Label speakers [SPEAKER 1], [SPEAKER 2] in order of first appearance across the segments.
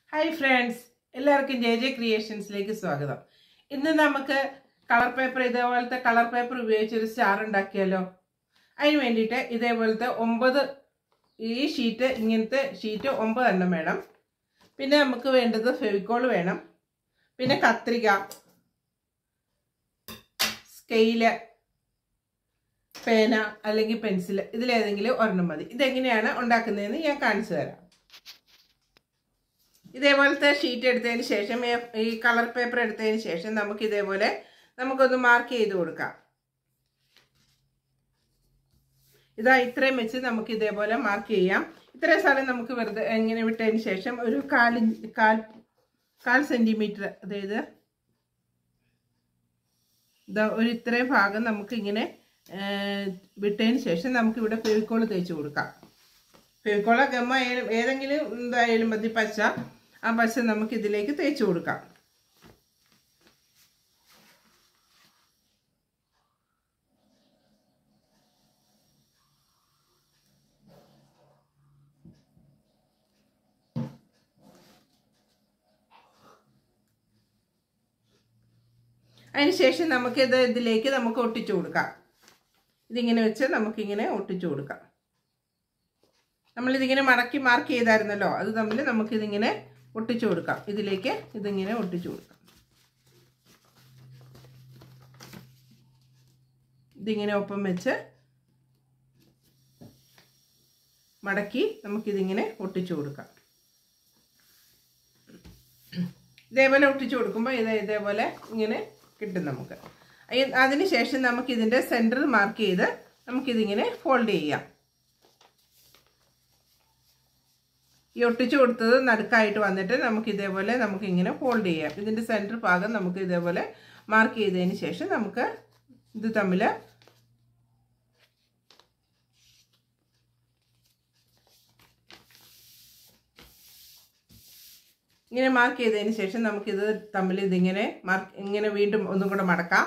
[SPEAKER 1] hi friends എല്ലാവർക്കും J J ക്രിയേഷൻസിലേക്ക് സ്വാഗതം ഇന്ന് നമുക്ക് കളർ പേപ്പർ ഇതേപോലത്തെ കളർ പേപ്പർ ഉപയോഗിച്ച് ഒരു സ്റ്റാർ ഉണ്ടാക്കിയാലോ അതിന് വേണ്ടിയിട്ട് ഇതേപോലത്തെ ഒമ്പത് ഈ ഷീറ്റ് ഇങ്ങനത്തെ ഷീറ്റ് ഒമ്പത് എണ്ണം വേണം പിന്നെ നമുക്ക് വേണ്ടത് ഫെവിക്കോൾ വേണം പിന്നെ കത്രിക സ്കെയില് പേന അല്ലെങ്കിൽ പെൻസിൽ ഇതിലേതെങ്കിലും ഒരെണ്ണം മതി ഇതെങ്ങനെയാണ് ഉണ്ടാക്കുന്നതെന്ന് ഞാൻ കാണിച്ചു തരാം ഇതേപോലത്തെ ഷീറ്റ് എടുത്തതിന് ശേഷം ഈ- ഈ കളർ പേപ്പർ എടുത്തതിന് ശേഷം നമുക്ക് ഇതേപോലെ നമുക്കൊന്ന് മാർക്ക് ചെയ്ത് കൊടുക്കാം ഇതാ ഇത്രയും വെച്ച് നമുക്ക് ഇതേപോലെ മാർക്ക് ചെയ്യാം ഇത്രയും സ്ഥലം നമുക്ക് വെറുതെ ഇങ്ങനെ വിട്ടതിന് ശേഷം ഒരു കാൽ കാൽ കാൽ സെൻറ്റിമീറ്റർ അതായത് ഇതാ ഒരു ഇത്രയും ഭാഗം നമുക്ക് ഇങ്ങനെ വിട്ടതിന് ശേഷം നമുക്ക് ഇവിടെ ഫെവിക്കോൾ തേച്ച് കൊടുക്കാം ഫെവിക്കോള ഗമ്മ ആയാലും ഏതെങ്കിലും എന്തായാലും മതി പച്ച ആ പച്ച നമുക്ക് ഇതിലേക്ക് തേച്ച് കൊടുക്കാം അതിനുശേഷം നമുക്ക് ഇത് ഇതിലേക്ക് നമുക്ക് ഒട്ടിച്ചു കൊടുക്കാം ഇതിങ്ങനെ വെച്ച് നമുക്കിങ്ങനെ ഒട്ടിച്ചു കൊടുക്കാം നമ്മളിതിങ്ങനെ മടക്കി മാർക്ക് ചെയ്തായിരുന്നല്ലോ അത് തമ്മിൽ നമുക്കിതിങ്ങനെ ഒട്ടിച്ചു കൊടുക്കാം ഇതിലേക്ക് ഇതിങ്ങനെ ഒട്ടിച്ചു കൊടുക്കാം ഇതിങ്ങനെ ഒപ്പം വെച്ച് മടക്കി നമുക്കിതിങ്ങനെ ഒട്ടിച്ചു കൊടുക്കാം ഇതേപോലെ ഒട്ടിച്ചു കൊടുക്കുമ്പോൾ ഇത് ഇതേപോലെ ഇങ്ങനെ കിട്ടും നമുക്ക് അയ്യ- അതിന് ശേഷം നമുക്ക് ഇതിൻ്റെ സെൻറ്റർ മാർക്ക് ചെയ്ത് നമുക്കിതിങ്ങനെ ഫോൾഡ് ചെയ്യാം ഈ ഒട്ടിച്ചു കൊടുത്തത് നടുക്കായിട്ട് വന്നിട്ട് നമുക്ക് ഇതേപോലെ നമുക്ക് ഇങ്ങനെ ഫോൾഡ് ചെയ്യാം ഇതിൻ്റെ സെൻറ്റർ ഭാഗം നമുക്ക് ഇതേപോലെ മാർക്ക് ചെയ്തതിന് ശേഷം നമുക്ക് ഇത് തമ്മിൽ ഇങ്ങനെ മാർക്ക് ചെയ്തതിന് ശേഷം നമുക്കിത് തമ്മിൽ ഇതിങ്ങനെ മാർക്ക് ഇങ്ങനെ വീണ്ടും ഒന്നും കൂടെ മടക്കാം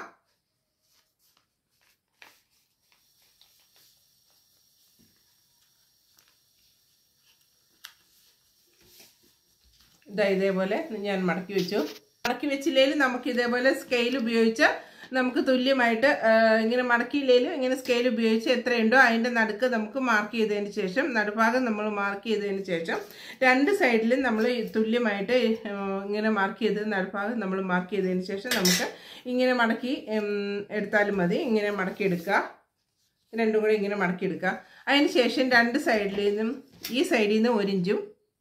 [SPEAKER 1] ഇതാ ഇതേപോലെ ഞാൻ മടക്കി വെച്ചു മടക്കി വെച്ചില്ലെങ്കിൽ നമുക്ക് ഇതേപോലെ സ്കെയിൽ ഉപയോഗിച്ച് നമുക്ക് തുല്യമായിട്ട് ആ, ഇങ്ങനെ മടക്കിയില്ലെങ്കിലും ഇങ്ങനെ സ്കെയിൽ ഉപയോഗിച്ച് എത്രയുണ്ടോ അതിൻ്റെ നടുക്ക് നമുക്ക് മാർക്ക് ചെയ്തതിന് ശേഷം നടുഭാഗം നമ്മൾ മാർക്ക് ചെയ്തതിന് ശേഷം രണ്ട് സൈഡിലും നമ്മൾ തുല്യമായിട്ട് ആ, ഇങ്ങനെ മാർക്ക് ചെയ്ത് നടുഭാഗം നമ്മൾ മാർക്ക് ചെയ്തതിന് ശേഷം നമുക്ക് ഇങ്ങനെ മടക്കി ഉം, എടുത്താലും മതി ഇങ്ങനെ മടക്കി എടുക്കുക രണ്ടും കൂടെ ഇങ്ങനെ മടക്കി എടുക്കുക അതിന് ശേഷം രണ്ട് സൈഡിൽ നിന്നും ഈ സൈഡിൽ നിന്ന് ഒരു ഇഞ്ചും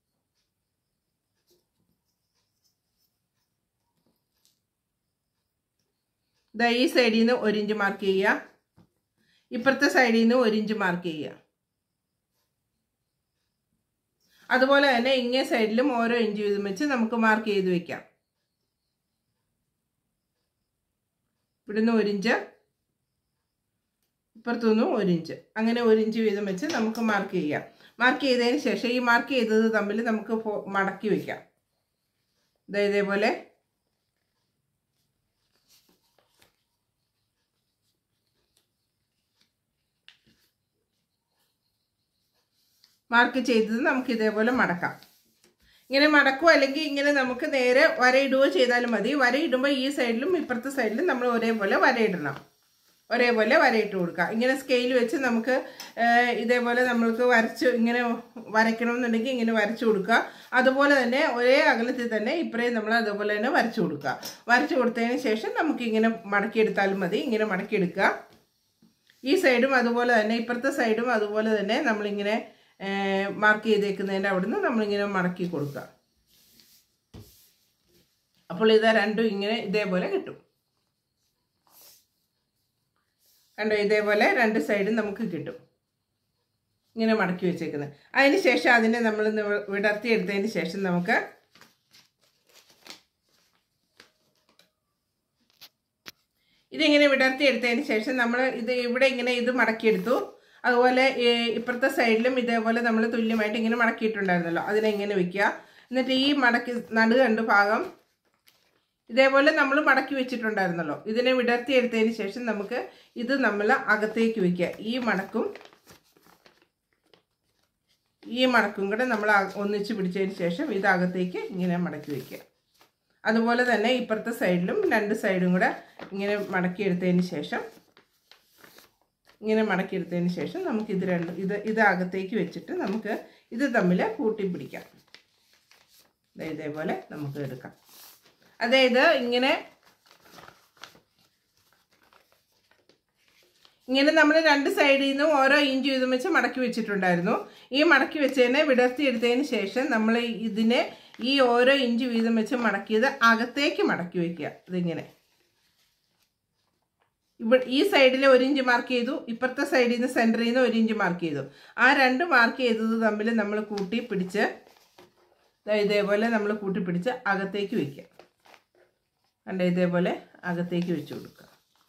[SPEAKER 1] ദാ ഈ സൈഡിൽ നിന്ന് ഒരു ഇഞ്ച് മാർക്ക് ചെയ്യുക ഇപ്പുറത്തെ സൈഡിൽ നിന്ന് ഒരു ഇഞ്ച് മാർക്ക് ചെയ്യുക അതുപോലെ തന്നെ ഇങ്ങേ സൈഡിലും ഓരോ ഇഞ്ച് വീതം വെച്ച് നമുക്ക് മാർക്ക് ചെയ്ത് വെക്കാം ഇവിടുന്ന് ഒരു ഇഞ്ച് ഇപ്പുറത്തുനിന്നും ഒരു ഇഞ്ച് അങ്ങനെ ഒരു ഇഞ്ച് വീതം വെച്ച് നമുക്ക് മാർക്ക് ചെയ്യാം മാർക്ക് ചെയ്തതിന് ശേഷം ഈ മാർക്ക് ചെയ്തത് തമ്മിൽ നമുക്ക് ഫോ- മടക്കി വെക്കാം ദാ ഇതേപോലെ മാർക്ക് ചെയ്തത് നമുക്ക് ഇതേപോലെ മടക്കാം ഇങ്ങനെ മടക്കുക അല്ലെങ്കിൽ ഇങ്ങനെ നമുക്ക് നേരെ വരയിടുകയോ ചെയ്താലും മതി വരയിടുമ്പോൾ ഈ സൈഡിലും ഇപ്പുറത്തെ സൈഡിലും നമ്മൾ ഒരേപോലെ വരയിടണം ഒരേപോലെ വരയിട്ട് കൊടുക്കുക ഇങ്ങനെ സ്കെയിൽ വെച്ച് നമുക്ക് ഏഹ്, ഇതേപോലെ നമ്മൾക്ക് വരച്ച് ഇങ്ങനെ വരയ്ക്കണമെന്നുണ്ടെങ്കിൽ ഇങ്ങനെ വരച്ചു കൊടുക്കുക അതുപോലെ തന്നെ ഒരേ അകലത്തിൽ തന്നെ ഇപ്പറേയും നമ്മൾ അതുപോലെ തന്നെ വരച്ചു കൊടുക്കുക വരച്ചു കൊടുത്തതിന് ശേഷം നമുക്ക് ഇങ്ങനെ മടക്കിയെടുത്താലും മതി ഇങ്ങനെ മടക്കിയെടുക്കുക ഈ സൈഡും അതുപോലെ തന്നെ ഇപ്പുറത്തെ സൈഡും അതുപോലെ തന്നെ നമ്മളിങ്ങനെ മാർക്ക് ചെയ്തേക്കുന്നതിൻ്റെ അവിടുന്ന് നമ്മളിങ്ങനെ മടക്കി കൊടുക്കുക അപ്പോൾ ഇത് രണ്ടും ഇങ്ങനെ ഇതേപോലെ കിട്ടും കണ്ടോ ഇതേപോലെ രണ്ട് സൈഡും നമുക്ക് കിട്ടും ഇങ്ങനെ മടക്കി വെച്ചേക്കുന്നത് അതിന് ശേഷം അതിനെ നമ്മൾ വിടർത്തിയെടുത്തതിന് ശേഷം നമുക്ക് ഇതിങ്ങനെ വിടർത്തിയെടുത്തതിന് ശേഷം നമ്മൾ ഇത് ഇവിടെ ഇങ്ങനെ ഇത് മടക്കിയെടുത്തു അതുപോലെ ഈ ഇപ്പുറത്തെ സൈഡിലും ഇതേപോലെ നമ്മൾ തുല്യമായിട്ട് ഇങ്ങനെ മടക്കിയിട്ടുണ്ടായിരുന്നല്ലോ അതിനെ ഇങ്ങനെ വെക്കുക എന്നിട്ട് ഈ മടക്കി നടു കണ്ട് ഭാഗം ഇതേപോലെ നമ്മൾ മടക്കി വെച്ചിട്ടുണ്ടായിരുന്നല്ലോ ഇതിനെ വിടർത്തിയെടുത്തതിന് ശേഷം നമുക്ക് ഇത് നമ്മൾ അകത്തേക്ക് വെക്കുക ഈ മടക്കും ഈ മടക്കും കൂടെ നമ്മൾ ആ- ഒന്നിച്ച് പിടിച്ചതിന് ശേഷം ഇത് അകത്തേക്ക് ഇങ്ങനെ മടക്കി വയ്ക്കുക അതുപോലെ തന്നെ ഇപ്പുറത്തെ സൈഡിലും രണ്ട് സൈഡും കൂടെ ഇങ്ങനെ മടക്കിയെടുത്തതിന് ശേഷം ഇങ്ങനെ മടക്കിയെടുത്തതിന് ശേഷം നമുക്ക് ഇത് രണ്ട് ഇത് ഇത് അകത്തേക്ക് വെച്ചിട്ട് നമുക്ക് ഇത് തമ്മിൽ കൂട്ടി പിടിക്കാം ദേ ഇതേപോലെ നമുക്ക് എടുക്കാം അതായത് ഇങ്ങനെ ഇങ്ങനെ നമ്മൾ രണ്ട് സൈഡിൽ നിന്നും ഓരോ ഇഞ്ച് വീതം വെച്ച് മടക്കി വെച്ചിട്ടുണ്ടായിരുന്നു ഈ മടക്കി വെച്ചതിനെ വിടർത്തി എടുത്തതിന് ശേഷം നമ്മൾ ഇതിനെ ഈ ഓരോ ഇഞ്ച് വീതം വെച്ച് മടക്കിയത് അകത്തേക്ക് മടക്കി വെക്കുക ഇതിങ്ങനെ ഇവിടെ ഈ സൈഡിൽ ഒരു ഇഞ്ച് മാർക്ക് ചെയ്തു ഇപ്പുറത്തെ സൈഡിൽ നിന്ന് സെൻറ്ററിൽ നിന്ന് ഒരു ഇഞ്ച് മാർക്ക് ചെയ്തു ആ രണ്ട് മാർക്ക് ചെയ്തത് തമ്മിൽ നമ്മൾ കൂട്ടി പിടിച്ച് ദാ ഇതേപോലെ നമ്മൾ കൂട്ടി പിടിച്ച് അകത്തേക്ക് വെക്കുക കണ്ട ഇതേപോലെ അകത്തേക്ക് വെച്ച് കൊടുക്കുക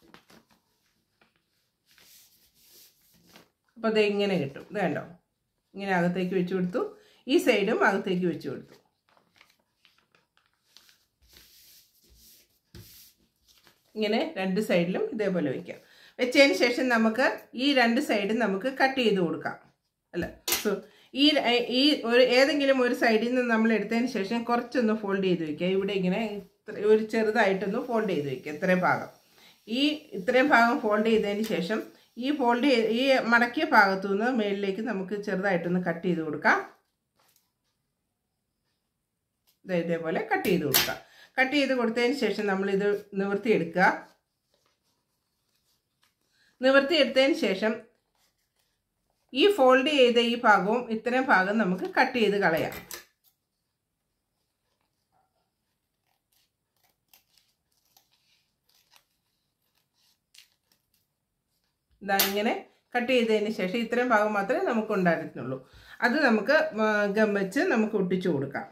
[SPEAKER 1] അപ്പോൾ അത് ഇങ്ങനെ കിട്ടും ഇത് കണ്ടോ ഇങ്ങനെ അകത്തേക്ക് വെച്ച് കൊടുത്തു ഈ സൈഡും അകത്തേക്ക് വെച്ച് കൊടുത്തു ഇങ്ങനെ രണ്ട് സൈഡിലും ഇതേപോലെ വയ്ക്കാം വെച്ചതിന് ശേഷം നമുക്ക് ഈ രണ്ട് സൈഡും നമുക്ക് കട്ട് ചെയ്ത് കൊടുക്കാം അല്ല സോ ഈ ര- ഈ ഒരു ഏതെങ്കിലും ഒരു സൈഡിൽ നിന്ന് നമ്മൾ എടുത്തതിന് ശേഷം കുറച്ചൊന്ന് ഫോൾഡ് ചെയ്ത് വെക്കുക ഇവിടെ ഇങ്ങനെ ഇത്ര- ഒരു ചെറുതായിട്ടൊന്ന് ഫോൾഡ് ചെയ്ത് വെക്കുക ഇത്രയും ഭാഗം ഈ ഇത്രയും ഭാഗം ഫോൾഡ് ചെയ്തതിന് ശേഷം ഈ ഫോൾഡ് ചെയ്ത് ഈ മടക്കിയ ഭാഗത്തു നിന്ന് മേളിലേക്ക് നമുക്ക് ചെറുതായിട്ടൊന്ന് കട്ട് ചെയ്ത് കൊടുക്കാം ദേ ഇതേപോലെ കട്ട് ചെയ്ത് കൊടുക്കാം കട്ട് ചെയ്ത് കൊടുത്തതിന് ശേഷം നമ്മളിത് നിവർത്തിയെടുക്കുക നിവർത്തിയെടുത്തതിന് ശേഷം ഈ ഫോൾഡ് ചെയ്ത ഈ ഭാഗവും ഇത്രയും ഭാഗം നമുക്ക് കട്ട് ചെയ്ത് കളയാം ഇതാ ഇങ്ങനെ കട്ട് ചെയ്തതിന് ശേഷം ഇത്രയും ഭാഗം മാത്രമേ നമുക്ക് ഉണ്ടായിരുന്നുള്ളൂ അത് നമുക്ക് ആ, ഗം വെച്ച് നമുക്ക് ഒട്ടിച്ചു കൊടുക്കാം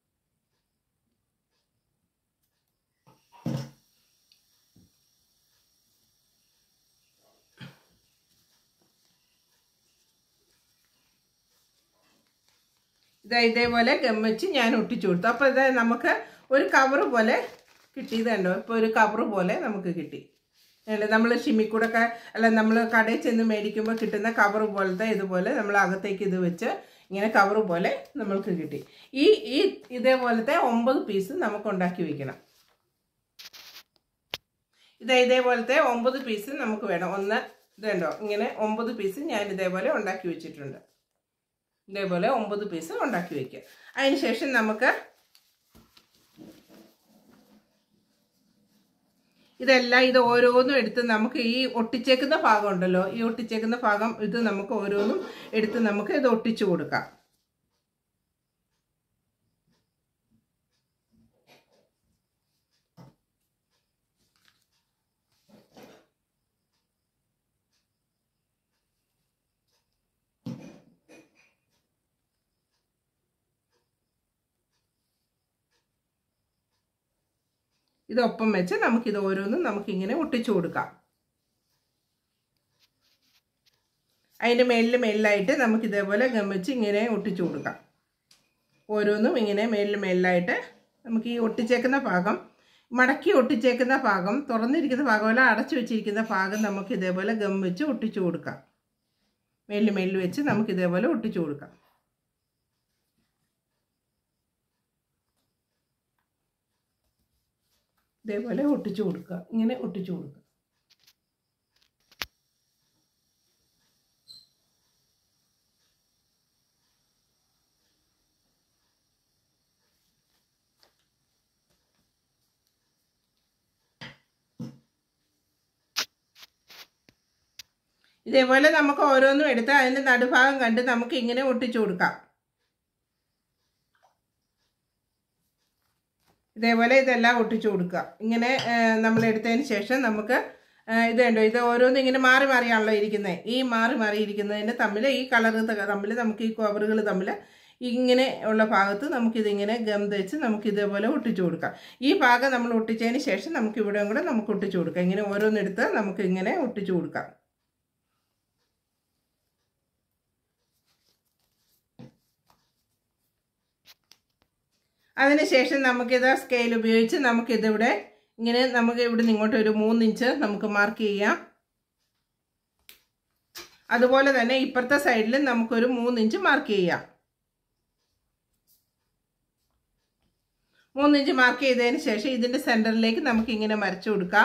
[SPEAKER 1] ഇതാ ഇതേപോലെ ഗം വെച്ച് ഞാൻ ഒട്ടിച്ചു കൊടുത്തു അപ്പോൾ ഇത് നമുക്ക് ഒരു കവർ പോലെ കിട്ടിയത് കണ്ടോ ഇപ്പോൾ ഒരു കവർ പോലെ നമുക്ക് കിട്ടി നമ്മൾ ഷിമ്മിക്കൂടൊക്കെ അല്ല നമ്മൾ കടയിൽ ചെന്ന് മേടിക്കുമ്പോൾ കിട്ടുന്ന കവർ പോലത്തെ ഇതുപോലെ നമ്മൾ അകത്തേക്ക് ഇത് വെച്ച് ഇങ്ങനെ കവർ പോലെ നമ്മൾക്ക് കിട്ടി ഈ ഈ ഇതേപോലത്തെ ഒമ്പത് പീസ് നമുക്ക് ഉണ്ടാക്കി വെക്കണം ഇത് ഇതേപോലത്തെ ഒമ്പത് പീസ് നമുക്ക് വേണം ഒന്ന് ഇതുണ്ടോ ഇങ്ങനെ ഒമ്പത് പീസ് ഞാൻ ഇതേപോലെ ഉണ്ടാക്കി വെച്ചിട്ടുണ്ട് ഇതേപോലെ ഒമ്പത് പീസ് ഉണ്ടാക്കി വെക്കുക അതിന് ശേഷം നമുക്ക് ഇതെല്ലാം ഇത് ഓരോന്നും എടുത്ത് നമുക്ക് ഈ ഒട്ടിച്ചേക്കുന്ന ഭാഗം ഉണ്ടല്ലോ ഈ ഒട്ടിച്ചേക്കുന്ന ഭാഗം ഇത് നമുക്ക് ഓരോന്നും എടുത്ത് നമുക്ക് ഇത് ഒട്ടിച്ചു കൊടുക്കാം ഇതൊപ്പം വെച്ച് നമുക്കിത് ഓരോന്നും നമുക്കിങ്ങനെ ഒട്ടിച്ചു കൊടുക്കാം അതിൻ്റെ മേലിൽ മേലിലായിട്ട് നമുക്ക് ഇതേപോലെ ഗം വെച്ച് ഇങ്ങനെ ഒട്ടിച്ചു കൊടുക്കാം ഓരോന്നും ഇങ്ങനെ മേലിൽ മേലിലായിട്ട് നമുക്ക് ഈ ഒട്ടിച്ചേക്കുന്ന ഭാഗം മടക്കി ഒട്ടിച്ചേക്കുന്ന ഭാഗം തുറന്നിരിക്കുന്ന ഭാഗമല്ല അടച്ചു വെച്ചിരിക്കുന്ന ഭാഗം നമുക്ക് ഇതേപോലെ ഗം വെച്ച് ഒട്ടിച്ചു കൊടുക്കാം മേലിൽ മേലിൽ വെച്ച് നമുക്ക് ഇതേപോലെ ഒട്ടിച്ചു കൊടുക്കാം ഇതേപോലെ ഒട്ടിച്ചു കൊടുക്കുക ഇങ്ങനെ ഒട്ടിച്ചു കൊടുക്കുക ഇതേപോലെ നമുക്ക് ഓരോന്നും എടുത്ത് അതിൻ്റെ നടുഭാഗം കണ്ട് നമുക്ക് ഇങ്ങനെ ഒട്ടിച്ചു കൊടുക്കാം ഇതേപോലെ ഇതെല്ലാം ഒട്ടിച്ചു കൊടുക്കുക ഇങ്ങനെ നമ്മൾ എടുത്തതിന് ശേഷം നമുക്ക് ആ, ഇത് കണ്ടോ ഇത് ഓരോന്നും ഇങ്ങനെ മാറി മാറിയാണല്ലോ ഇരിക്കുന്നത് ഈ മാറി മാറി ഇരിക്കുന്നതിന് തമ്മിൽ ഈ കളർ തമ്മിൽ നമുക്ക് ഈ കവറുകൾ തമ്മിൽ ഇങ്ങനെ ഉള്ള ഭാഗത്ത് നമുക്കിതിങ്ങനെ ഗം തേച്ച് നമുക്ക് ഇതേപോലെ ഒട്ടിച്ചു കൊടുക്കാം ഈ ഭാഗം നമ്മൾ ഒട്ടിച്ചതിന് ശേഷം നമുക്ക് ഇവിടെ കൂടെ നമുക്ക് ഒട്ടിച്ചു കൊടുക്കാം ഇങ്ങനെ ഓരോന്നെടുത്ത് നമുക്ക് ഇങ്ങനെ ഒട്ടിച്ചു കൊടുക്കാം അതിനുശേഷം നമുക്കിത് സ്കെയിൽ ഉപയോഗിച്ച് നമുക്കിതിവിടെ ഇങ്ങനെ നമുക്ക് ഇവിടെ നിന്ന് ഇങ്ങോട്ട് ഒരു മൂന്നിഞ്ച് നമുക്ക് മാർക്ക് ചെയ്യാം അതുപോലെ തന്നെ ഇപ്പുറത്തെ സൈഡിലും നമുക്കൊരു മൂന്നിഞ്ച് മാർക്ക് ചെയ്യാം മൂന്നിഞ്ച് മാർക്ക് ചെയ്തതിന് ശേഷം ഇതിൻ്റെ സെൻറ്ററിലേക്ക് നമുക്ക് ഇങ്ങനെ വരച്ചു കൊടുക്കാം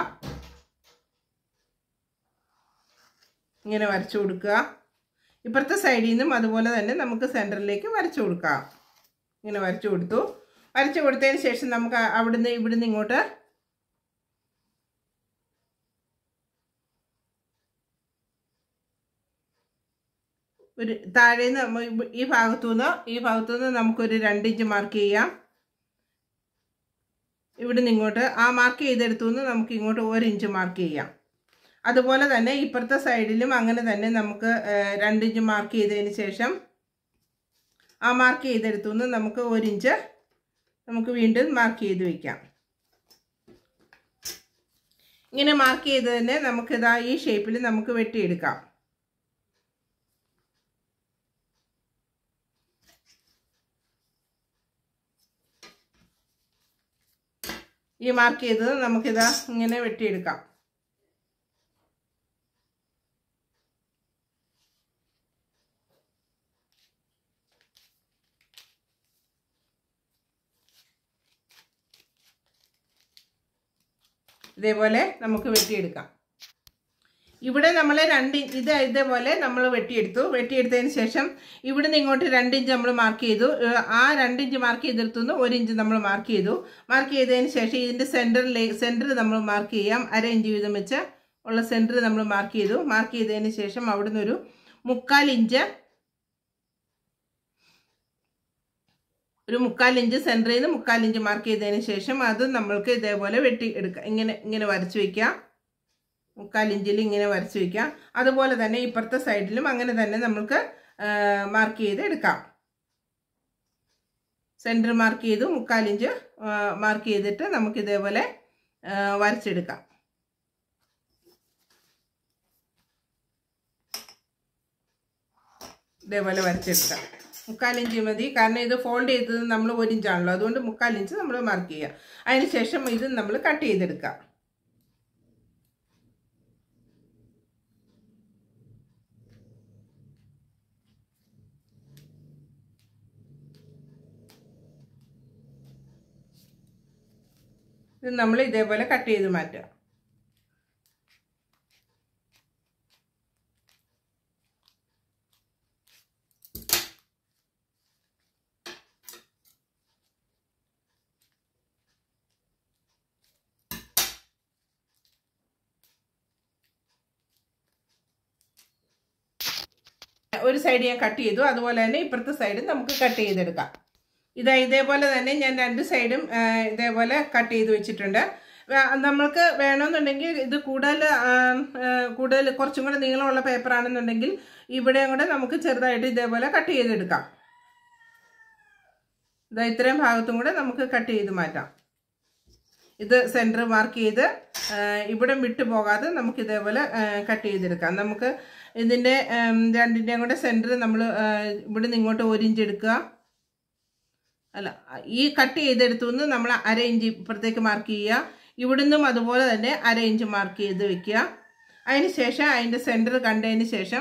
[SPEAKER 1] ഇങ്ങനെ വരച്ചു കൊടുക്കുക ഇപ്പുറത്തെ സൈഡിൽ നിന്നും അതുപോലെ തന്നെ നമുക്ക് സെൻറ്ററിലേക്ക് വരച്ചു കൊടുക്കാം ഇങ്ങനെ വരച്ചു കൊടുത്തു വരച്ചു കൊടുത്തതിന് ശേഷം നമുക്ക് അവിടുന്ന് ഇവിടുന്ന് ഇങ്ങോട്ട് ഒരു താഴേന്ന് ഈ ഭാഗത്തുനിന്ന് ഈ ഭാഗത്തുനിന്ന് നമുക്കൊരു രണ്ടിഞ്ച് മാർക്ക് ചെയ്യാം ഇവിടുന്ന് ഇങ്ങോട്ട് ആ മാർക്ക് ചെയ്തെടുത്തുനിന്ന് നമുക്ക് ഇങ്ങോട്ട് ഒരു ഇഞ്ച് മാർക്ക് ചെയ്യാം അതുപോലെ തന്നെ ഇപ്പുറത്തെ സൈഡിലും അങ്ങനെ തന്നെ നമുക്ക് രണ്ടിഞ്ച് മാർക്ക് ചെയ്തതിന് ശേഷം ആ മാർക്ക് ചെയ്തെടുത്തുനിന്ന് നമുക്ക് ഒരു ഇഞ്ച് നമുക്ക് വീണ്ടും മാർക്ക് ചെയ്ത് വയ്ക്കാം ഇങ്ങനെ മാർക്ക് ചെയ്ത് തന്നെ നമുക്കിതാ ഈ ഷേപ്പിൽ നമുക്ക് വെട്ടിയെടുക്കാം ഈ മാർക്ക് ചെയ്തത് നമുക്കിതാ ഇങ്ങനെ വെട്ടിയെടുക്കാം ഇതേപോലെ നമുക്ക് വെട്ടിയെടുക്കാം ഇവിടെ നമ്മൾ രണ്ട് ഇത് ഇതേപോലെ നമ്മൾ വെട്ടിയെടുത്തു വെട്ടിയെടുത്തതിന് ശേഷം ഇവിടെ നിന്ന് ഇങ്ങോട്ട് രണ്ട് ഇഞ്ച് നമ്മൾ മാർക്ക് ചെയ്തു ആ രണ്ട് ഇഞ്ച് മാർക്ക് ചെയ്തെടുത്തുനിന്ന് ഒരു ഇഞ്ച് നമ്മൾ മാർക്ക് ചെയ്തു മാർക്ക് ചെയ്തതിന് ശേഷം ഇതിൻ്റെ സെൻറ്ററിലെ സെൻറ്റർ നമ്മൾ മാർക്ക് ചെയ്യാം അര ഇഞ്ച് വീതം വെച്ച് ഉള്ള സെൻറ്റർ നമ്മൾ മാർക്ക് ചെയ്തു മാർക്ക് ചെയ്തതിന് ശേഷം അവിടുന്ന് ഒരു മുക്കാൽ ഇഞ്ച് ഒരു മുക്കാൽ ഇഞ്ച് സെൻറ്ററിൽ നിന്ന് മുക്കാൽ ഇഞ്ച് മാർക്ക് ചെയ്തതിന് ശേഷം അത് നമ്മൾക്ക് ഇതേപോലെ വെട്ടി എടുക്കാം ഇങ്ങനെ ഇങ്ങനെ വരച്ച് വയ്ക്കാം മുക്കാൽ ഇഞ്ചിൽ ഇങ്ങനെ വരച്ച് വയ്ക്കാം അതുപോലെ തന്നെ ഇപ്പുറത്തെ സൈഡിലും അങ്ങനെ തന്നെ നമ്മൾക്ക് മാർക്ക് ചെയ്ത് എടുക്കാം സെൻറ്റർ മാർക്ക് ചെയ്തു മുക്കാൽ ഇഞ്ച് മാർക്ക് ചെയ്തിട്ട് നമുക്ക് ഇതേപോലെ വരച്ചെടുക്കാം ഇതേപോലെ വരച്ചെടുക്കാം മുക്കാൽ ഇഞ്ച് മതി കാരണം ഇത് ഫോൾഡ് ചെയ്തത് നമ്മൾ ഒരു ഇഞ്ചാണല്ലോ അതുകൊണ്ട് മുക്കാൽ ഇഞ്ച് നമ്മൾ മാർക്ക് ചെയ്യുക അതിന് ശേഷം ഇത് നമ്മൾ കട്ട് ചെയ്തെടുക്കാം ഇത് നമ്മൾ ഇതേപോലെ കട്ട് ചെയ്ത് മാറ്റുക ഒരു സൈഡ് ഞാൻ കട്ട് ചെയ്തു അതുപോലെ തന്നെ ഇപ്പുറത്തെ സൈഡും നമുക്ക് കട്ട് ചെയ്തെടുക്കാം ഇതാ ഇതേപോലെ തന്നെ ഞാൻ രണ്ട് സൈഡും ഇതേപോലെ കട്ട് ചെയ്ത് വെച്ചിട്ടുണ്ട് നമ്മൾക്ക് വേണമെന്നുണ്ടെങ്കിൽ ഇത് കൂടുതൽ കൂടുതൽ കുറച്ചും കൂടെ നീളമുള്ള പേപ്പറാണെന്നുണ്ടെങ്കിൽ ഇവിടെയും കൂടെ നമുക്ക് ചെറുതായിട്ട് ഇതേപോലെ കട്ട് ചെയ്തെടുക്കാം ഇതാ ഇത്രയും ഭാഗത്തും കൂടെ നമുക്ക് കട്ട് ചെയ്ത് മാറ്റാം ഇത് സെൻറ്റർ മാർക്ക് ചെയ്ത് ഇവിടെ വിട്ടു പോകാതെ നമുക്ക് ഇതേപോലെ കട്ട് ചെയ്തെടുക്കാം നമുക്ക് ഇതിൻ്റെ രണ്ടിൻ്റെയും കൂടെ സെൻറ്റർ നമ്മൾ ഇവിടെ നിന്ന് ഇങ്ങോട്ട് ഒരു ഇഞ്ച് എടുക്കുക അല്ല ഈ കട്ട് ചെയ്തെടുത്തു നിന്ന് നമ്മൾ അര ഇഞ്ച് ഇപ്പുറത്തേക്ക് മാർക്ക് ചെയ്യുക ഇവിടുന്നും അതുപോലെ തന്നെ അര ഇഞ്ച് മാർക്ക് ചെയ്ത് വെക്കുക അതിന് ശേഷം അതിൻ്റെ സെൻറ്റർ കണ്ടതിന് ശേഷം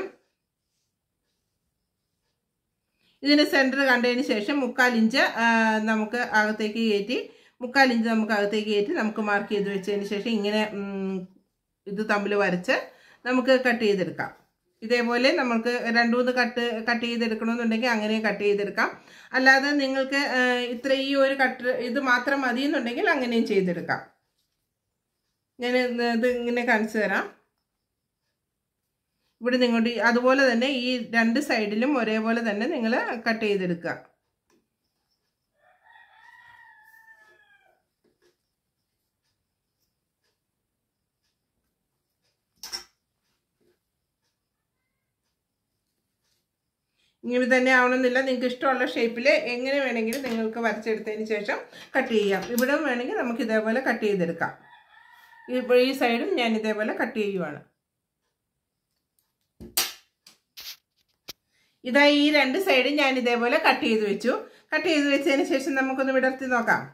[SPEAKER 1] ഇതിൻ്റെ സെൻറ്റർ കണ്ടതിന് ശേഷം മുക്കാൽ ഇഞ്ച് നമുക്ക് അകത്തേക്ക് കയറ്റി മുക്കാൽ ഇഞ്ച് നമുക്ക് അകത്തേക്ക് കയറ്റി നമുക്ക് മാർക്ക് ചെയ്ത് വെച്ചതിന് ശേഷം ഇങ്ങനെ ഇത് തമ്മിൽ വരച്ച് നമുക്ക് കട്ട് ചെയ്തെടുക്കാം ഇതേപോലെ നമുക്ക് രണ്ട് മൂന്ന് കട്ട് കട്ട് ചെയ്തെടുക്കണമെന്നുണ്ടെങ്കിൽ അങ്ങനെ കട്ട് ചെയ്തെടുക്കാം അല്ലാതെ നിങ്ങൾക്ക് ഇത്ര ഈ ഒരു കട്ട് ഇത് മാത്രം മതി എന്നുണ്ടെങ്കിൽ അങ്ങനെയും ചെയ്തെടുക്കാം ഞാൻ ഇത് ഇങ്ങനെ കാണിച്ചു തരാം ഇവിടെ നിങ്ങളുടെ അതുപോലെ തന്നെ ഈ രണ്ട് സൈഡിലും ഒരേപോലെ തന്നെ നിങ്ങൾ കട്ട് ചെയ്തെടുക്കുക ഇങ്ങനെ തന്നെ ആവണമെന്നില്ല നിങ്ങൾക്ക് ഇഷ്ടമുള്ള ഷേപ്പിൽ എങ്ങനെ വേണമെങ്കിലും നിങ്ങൾക്ക് വരച്ചെടുത്തതിന് ശേഷം കട്ട് ചെയ്യാം ഇവിടെ വേണമെങ്കിൽ നമുക്ക് ഇതേപോലെ കട്ട് ചെയ്തെടുക്കാം ഇപ്പോൾ ഈ സൈഡും ഞാൻ ഇതേപോലെ കട്ട് ചെയ്യുവാണ് ഇതാ ഈ രണ്ട് സൈഡും ഞാൻ ഇതേപോലെ കട്ട് ചെയ്ത് വെച്ചു കട്ട് ചെയ്ത് വെച്ചതിന് ശേഷം നമുക്കൊന്ന് വിടർത്തി നോക്കാം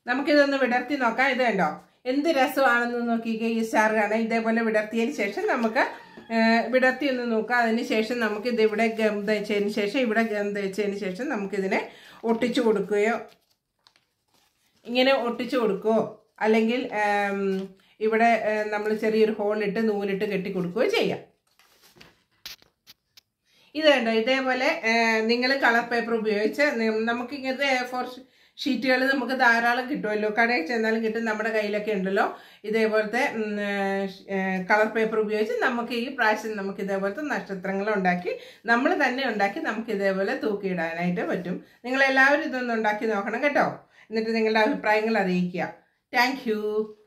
[SPEAKER 1] നമുക്കിതൊന്ന് വിടർത്തി നോക്കാം ഇത് കണ്ടോ എന്ത് രസമാണെന്ന് നോക്കിക്കേ ഈ സ്റ്റാർ കാണാൻ ഇതേപോലെ വിടർത്തിയതിന് ശേഷം നമുക്ക് ആ, വിടർത്തി ഒന്ന് നോക്കാം അതിന് ശേഷം നമുക്ക് ഇത് ഇവിടെ ഗം തേച്ചതിന് ശേഷം ഇവിടെ ഗം തേച്ചതിന് ശേഷം നമുക്കിതിനെ ഒട്ടിച്ചു കൊടുക്കുകയോ ഇങ്ങനെ ഒട്ടിച്ചു കൊടുക്കുകയോ അല്ലെങ്കിൽ ആം, ഇവിടെ നമ്മൾ ചെറിയൊരു ഹോളിട്ട് നൂലിട്ട് കെട്ടി കൊടുക്കുകയോ ചെയ്യാം ഇത് കണ്ടോ ഇതേപോലെ നിങ്ങൾ കളർ പേപ്പർ ഉപയോഗിച്ച് നി- നമുക്ക് ഇങ്ങനത്തെ ഫോർ ഷീറ്റുകൾ നമുക്ക് ധാരാളം കിട്ടുമല്ലോ കടയിൽ ചെന്നാലും കിട്ടും നമ്മുടെ കയ്യിലൊക്കെ ഉണ്ടല്ലോ ഇതേപോലത്തെ കളർ പേപ്പർ ഉപയോഗിച്ച് നമുക്ക് ഈ പ്രാവശ്യം നമുക്ക് ഇതേപോലത്തെ നക്ഷത്രങ്ങൾ ഉണ്ടാക്കി നമ്മൾ തന്നെ ഉണ്ടാക്കി നമുക്ക് ഇതേപോലെ തൂക്കിയിടാനായിട്ട് പറ്റും നിങ്ങൾ എല്ലാവരും ഇതൊന്ന് ഉണ്ടാക്കി നോക്കണം കേട്ടോ എന്നിട്ട് നിങ്ങളുടെ അഭിപ്രായങ്ങൾ അറിയിക്കുക താങ്ക്